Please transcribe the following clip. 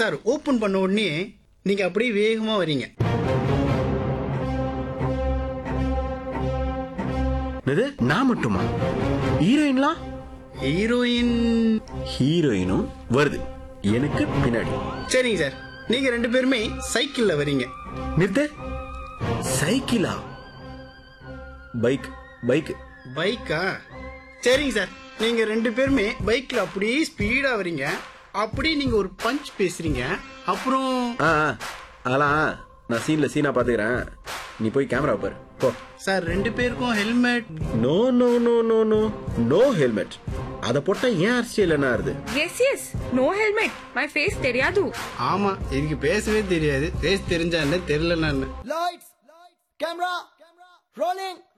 Sir open பண்ண உடனே நீங்க அப்படியே வேகமா வரீங்க என்னது நான் மட்டுமா ஹீரோயின்லாம் ஹீரோயின் ஹீரோயினும் வருது எனக்கு பின்னாடி சரிங்க சார் நீங்க ரெண்டு பேருமே சைக்கிள்ல வரீங்க நிறுத்து சைக்கிளா பைக் பைக் பைக்கா சரிங்க சார் நீங்க ரெண்டு பேருமே பைக்ல அப்படியே ஸ்பீடா வரீங்க அப்படியே நீங்க ஒரு பஞ்ச் பேசுறீங்க அப்புறம் ஆ ஆ, அதெல்லாம் நான் சீன்ல சீனா பாத்துக்கிறேன் நீ போய் கேமரா பாரு போ சார் ரெண்டு பேருக்கும் helmet no no no no no no helmet அத போட்டா ஏன் அரசியல் என்ன ஆறுது yes yes no helmet my face தெரியாது ஆமா எனக்கு பேசவே தெரியாது பேச தெரிஞ்சா என்ன தெரியலன்னா என்ன Lights, camera, rolling.